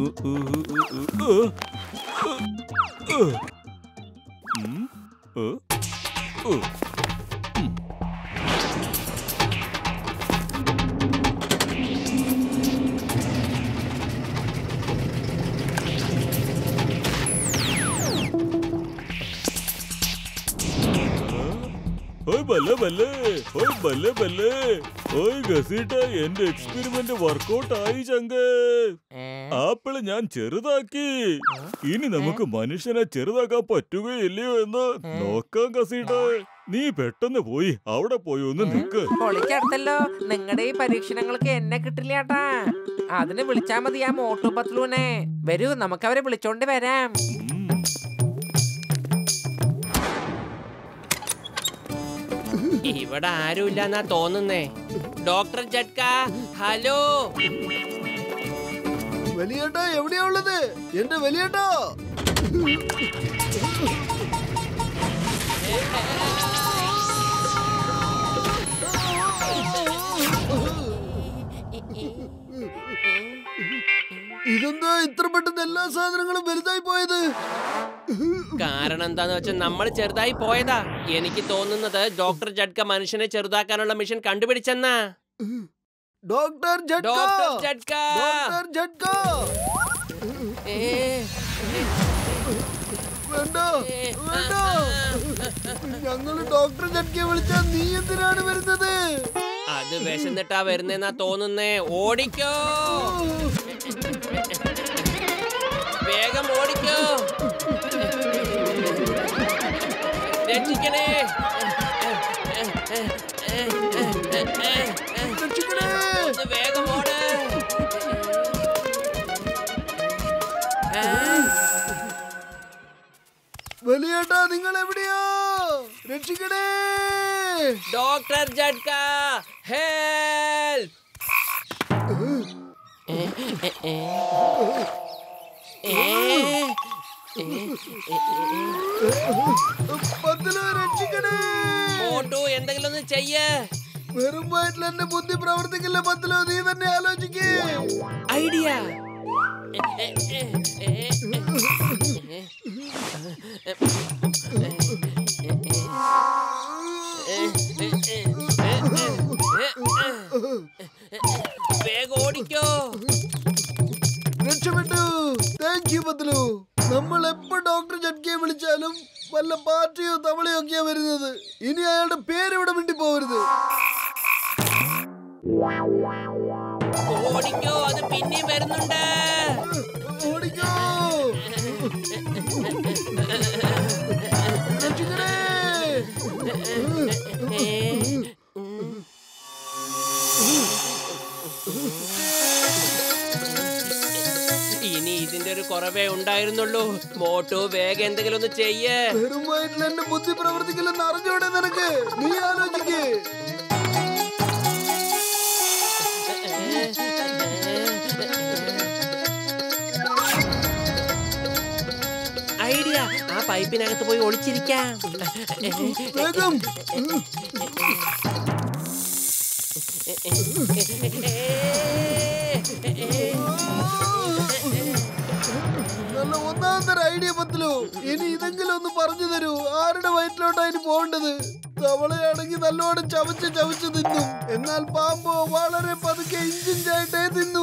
ഓയ് ബല്ലേ ബല്ലേ ഓയ് ബല്ലേ ബല്ലേ ഓയ് ഗസീട്ട എന്റെ എക്സ്പെരിമെന്റ് വർക്കൗട്ട് ആയി ചങ്ക് ആപ്പിള് ഞാൻ ചെറുതാക്കി ഇനി നമുക്ക് മനുഷ്യനെ ചെറുതാക്കാൻ പറ്റുകയില്ലയോ എന്ന് നോക്കാം ഗസീട്ട നീ പെട്ടെന്ന് പോയി അവിടെ പോയി ഒന്ന് നിക്ക് പൊളിക്കടുത്തല്ലോ നിങ്ങളുടെ ഈ പരീക്ഷണങ്ങൾക്ക് എന്നെ കിട്ടില്ലാട്ടാ അതിന് വിളിച്ചാ മതി ആ മോട്ടു പത്ലൂനെ വരൂ നമുക്ക് അവരെ വിളിച്ചോണ്ട് വരാം ഉം. ഇവിടെ ആരുമില്ല എന്നാ തോന്നുന്നേ ഡോക്ടർ ജഡ്ക ഹലോ വലിയേട്ടാ എവിടെയാ ഉള്ളത് എന്റെ വലിയേട്ടാ ഇതെന്താ ഇത്ര പെട്ടെന്ന് എല്ലാ സാധനങ്ങളും വലുതായി പോയത് കാരണം എന്താന്ന് വെച്ചാൽ നമ്മൾ ചെറുതായി പോയതാ എനിക്ക് തോന്നുന്നത് ഡോക്ടർ ജഡ്ക മനുഷ്യനെ ചെറുതാക്കാനുള്ള മിഷൻ കണ്ടുപിടിച്ചെന്നാ ഡോക്ടർ ജഡ്ക ഡോക്ടർ ജഡ്ക ഡോക്ടർ ജഡ്ക ഏ, വേണ്ട വേണ്ട ഞങ്ങള് ഡോക്ടർ ജഡ്കയെ വിളിച്ചാ നീ എന്തിനാണ് വരുന്നത് അത് വിശന്നിട്ടാ വരുന്നെന്നാ തോന്നുന്നേ ഓടിക്കോ വേഗം ഓടിക്കോ രക്ഷിക്കണേ രക്ഷിക്കണേ ഒന്ന് വേഗം ഓട് വലിയേട്ടാ നിങ്ങൾ എവിടെയാ രക്ഷിക്കണേ ഡോക്ടർ ജഡ്ക ഹെൽപ്പ് പത്തിലോ രക്ഷിക്കണേ മോട്ടു എന്തെങ്കിലും ഒന്ന് ചെയ്യ് വെറും വയറ്റിൽ എന്റെ ബുദ്ധി പ്രവർത്തിക്കില്ല പത്തിലോ നീ തന്നെ ആലോചിക്കേ ഐഡിയ വേഗം ഓടിക്കോ രക്ഷപ്പെട്ടു താങ്ക് യു പത്തിലു നമ്മൾ എപ്പോ ഡോക്ടർ ജഡ്കയെ വിളിച്ചാലും വല്ല പാർട്ടിയോ തവളയോ ഒക്കെയാ വരുന്നത് ഇനി അയാളുടെ പേര് ഇവിടെ മിണ്ടി പോകരുത് ഓടിക്കോ അത് പിന്നെയും വരുന്നുണ്ട് ഓടിക്കോ രക്ഷിക്കണേ ഇനി ഇതിന്റെ ഒരു കുറവേ ഉണ്ടായിരുന്നുള്ളൂ മോട്ടു വേഗം എന്തെങ്കിലും ഒന്ന് ചെയ്യേ വെറും വയറ്റിൽ എന്റെ ബുദ്ധി പ്രവർത്തിക്കില്ലെന്ന് അറിഞ്ഞൂടെ നിനക്ക് നീ ആലോചിക്കേ ഐഡിയ ആ പൈപ്പിനകത്ത് പോയി ഒളിച്ചിരിക്കാം വേഗം നല്ല ഒന്നാം തരം ഐഡിയ പത്തിലോ ഇനി ഇതെങ്കിലും ഒന്ന് പറഞ്ഞു തരൂ ആരുടെ വയറ്റിലോട്ടാ ഇനി പോകേണ്ടത് തവളയാണെങ്കിൽ നല്ലോണം ചവച്ച് ചവച്ച് തിന്നു എന്നാൽ പാമ്പോ വളരെ പതുക്കെ ഇഞ്ചിഞ്ചായിട്ടേ തിന്നു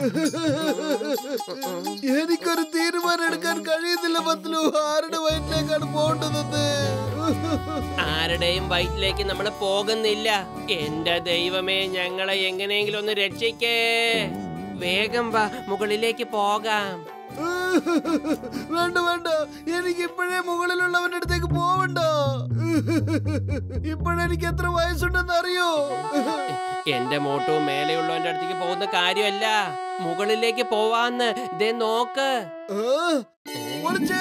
എനിക്കൊരു തീരുമാനം എടുക്കാൻ കഴിയുന്നില്ല പത്തിലു ആരുടെ വയറ്റിലേക്കാണ് പോകേണ്ടതെന്ന് ആരുടെയും വയറ്റിലേക്ക് നമ്മൾ പോകുന്നില്ല എന്റെ ദൈവമേ ഞങ്ങളെ എങ്ങനെയെങ്കിലും ഒന്ന് രക്ഷിക്കേ വേഗം വാ മുകളിലേക്ക് പോകാം വേണ്ട വേണ്ട എനിക്ക് ഇപ്പോഴേ മുകളിലുള്ളവന്റെ അടുത്തേക്ക് പോവണ്ട ഇപ്പോഴെനിക്ക് എത്ര വയസ്സുണ്ടെന്ന് അറിയോ എന്റെ മോട്ടോ മേലെയുള്ളവന്റെ അടുത്തേക്ക് പോകുന്ന കാര്യമല്ല മുകളിലേക്ക് പോവാന്ന് ദേ നോക്ക് ആ, ഒളിച്ചേ.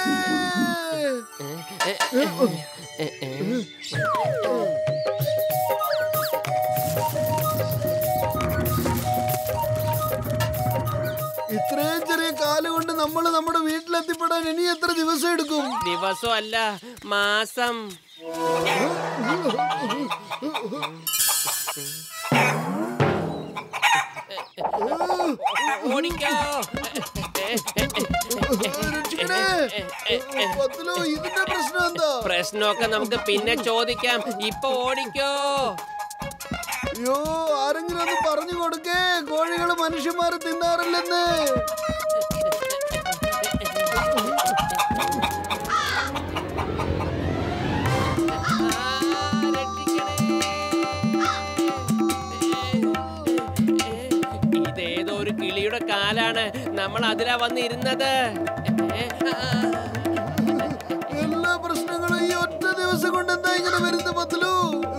ഇത്രയും ചെറിയ കാല് കൊണ്ട് നമ്മൾ നമ്മുടെ വീട്ടിലെത്തിപ്പെടാൻ ഇനി എത്ര ദിവസം എടുക്കും ദിവസം അല്ല മാസം ഓടിക്കോ പത്തിലോ ഇതിന്റെ പ്രശ്നം എന്താ പ്രശ്നമൊക്കെ നമുക്ക് പിന്നെ ചോദിക്കാം ഇപ്പൊ ഓടിക്കോ അയ്യോ ആരെങ്കിലും ഒന്ന് പറഞ്ഞു കൊടുക്കേ കോഴികള് മനുഷ്യന്മാരെ തിന്നാറില്ലെന്ന് ഇതേതോ ഒരു കിളിയുടെ കാലാണ് നമ്മൾ അതിലാ വന്നിരുന്നത് ഏ, ആ, എല്ലാ പ്രശ്നങ്ങളും ഈ ഒറ്റ ദിവസം കൊണ്ട് എന്താ ഇങ്ങനെ വരുന്നത് പത്തിലു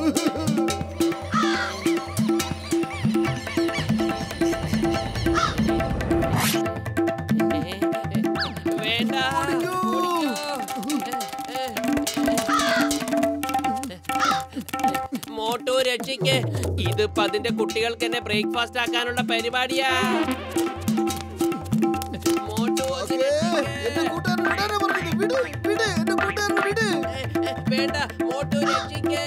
ഏ, വേണ്ട ഓടിക്കോ. മോട്ടു രക്ഷിക്ക് ഇതിപ്പോ അതിന്റെ കുട്ടികൾക്ക് എന്നെ ബ്രേക്ക്ഫാസ്റ്റ് ആക്കാനുള്ള പരിപാടിയാ മോട്ടു ഒന്ന് ഏ, രക്ഷിക്ക്. എന്റെ കൂട്ടുകാരൻ വിടാനാ പറഞ്ഞത് വിട് വിട് എന്റെ കൂട്ടുകാരൻ വിട് വേണ്ട മോട്ടു രക്ഷിക്ക്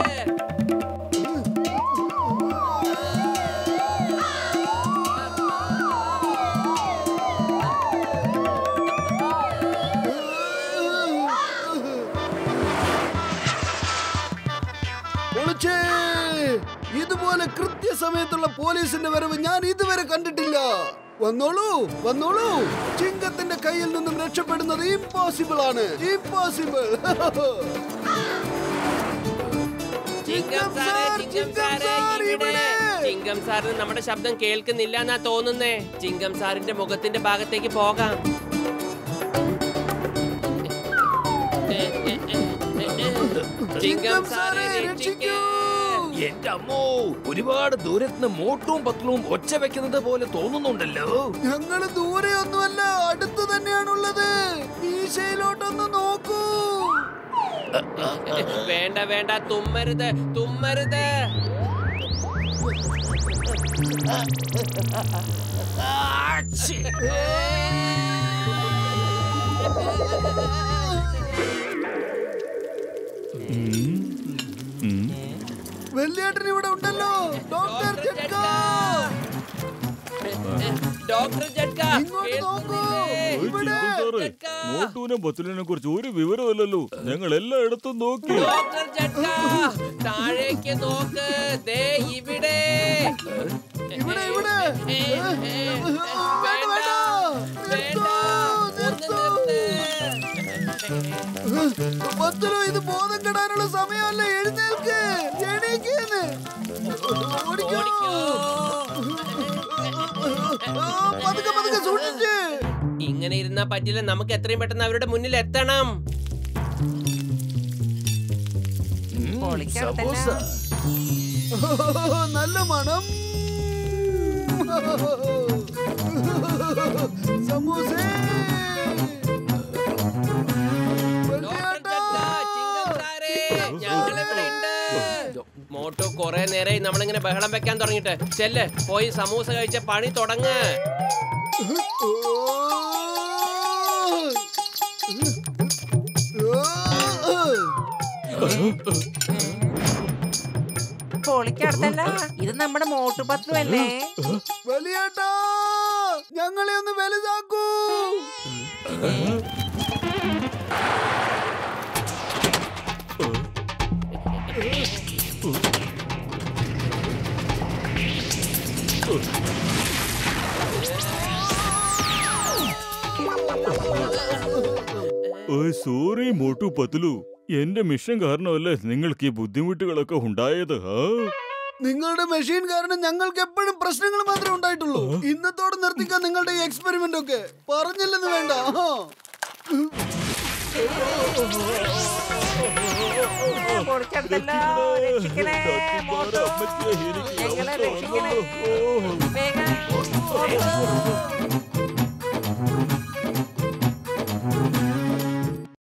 ഒളിച്ചേ ഇതുപോലെ കൃത്യസമയത്തുള്ള പോലീസിന്റെ വരവ് ഞാൻ ഇതുവരെ കണ്ടിട്ടില്ല വന്നോളൂ വന്നോളൂ ചിങ്കത്തിന്റെ കയ്യിൽ നിന്നും രക്ഷപ്പെടുന്നത് ഇമ്പോസിബിൾ ആണ് ഇമ്പോസിബിൾ ചിങ്കം സാറേ ചിങ്കം സാറേ ഇവിടെ ചിങ്കം സാറിന് നമ്മുടെ ശബ്ദം കേൾക്കുന്നില്ല എന്നാ തോന്നുന്നേ ചിങ്കം സാറിന്റെ മുഖത്തിന്റെ ഭാഗത്തേക്ക് പോകാം ചിങ്കം സാറേ രക്ഷിക്കൂ എന്റെ അമ്മോ ഒരുപാട് ദൂരത്തുനിന്ന് മോട്ടും പത്ലവും ഒച്ച വെക്കുന്നത് പോലെ തോന്നുന്നുണ്ടല്ലോ ഞങ്ങള് ദൂരെ ഒന്നുമല്ല അടുത്ത് തന്നെയാണുള്ളത് ഈശയിലോട്ടൊന്ന് നോക്കൂ വേണ്ട വേണ്ട തുമ്മരുത് തുമ്മരുത് വെള്ളിയേട്ടൻ ഇവിടെ ഉണ്ടല്ലോ ഡോക്ടർ ജഡ്ക ഡോക്ടർ ജഡ്ക ഇങ്ങോട്ട് നോക്കൂ ഓയ് ഇവിടെ ചിങ്കൻ സാറേ ജഡ്ക. മോട്ടൂനെ പത്തുലിനെ കുറിച്ച് ഒരു വിവരമില്ലല്ലോ ഞങ്ങൾ എല്ലായിടത്തും നോക്കി ഡോക്ടർ ജഡ്ക താഴേക്ക് നോക്ക് ദേ ഇവിടെ ഇവിടെ ഇവിടെ ഏ, ഏ, വേണ്ട വേണ്ട വേണ്ട വേണ്ട നിർത്തൂ, ഒന്ന് നിർത്തൂ. നിർത്ത് പത്തിലോ ഇത് ബോധം കെടാനുള്ള സമയമല്ല എഴുന്നേൽക്ക് എണീക്കേന്ന് ഓടിക്കോ ഓടിക്കോ ആ, പതുക്കെ പതുക്കെ സൂക്ഷിച്ച് ഇങ്ങനെ ഇരുന്നാ പറ്റില്ല നമുക്ക് എത്രയും പെട്ടെന്ന് അവരുടെ മുന്നിൽ എത്തണം പൊളിക്കടുത്തല്ല ഓ, നല്ല മണം സമൂസേ ഡോക്ടർ ജഡ്ക, ചിങ്കം സാറേ, ഞങ്ങളിവിടെ ഉണ്ട്. മോട്ടോ കൊറേ നേരമായി നമ്മളിങ്ങനെ ബഹളം വെക്കാൻ തുടങ്ങിട്ട് ചെല്ല് പോയി സമൂസ കഴിച്ച പണി തുടങ്ങ് പൊളിക്കടുത്തല്ല ഇത് നമ്മുടെ മോട്ടുപത്രു അല്ലേ വലിയേട്ടാ ഞങ്ങളെ ഒന്ന് വലുതാക്കൂ ഓയ് സോറി മോട്ടു പത്തുലു എന്റെ മിഷൻ കാരണമല്ലേ നിങ്ങൾക്ക് ഈ ബുദ്ധിമുട്ടുകളൊക്കെ ഉണ്ടായത് ആ നിങ്ങളുടെ മെഷീൻ കാരണം ഞങ്ങൾക്ക് എപ്പോഴും പ്രശ്നങ്ങൾ മാത്രമേ ഉണ്ടായിട്ടുള്ളൂ ഇന്നത്തോടെ നിർത്തിക്കാൻ നിങ്ങളുടെ ഈ എക്സ്പെരിമെന്റ് ഒക്കെ പറഞ്ഞില്ലെന്ന് വേണ്ട ആ. പൊളിക്കടുത്തല്ല രക്ഷിക്കണേ മോട്ടു ഞങ്ങളെ രക്ഷിക്കണേ വേഗം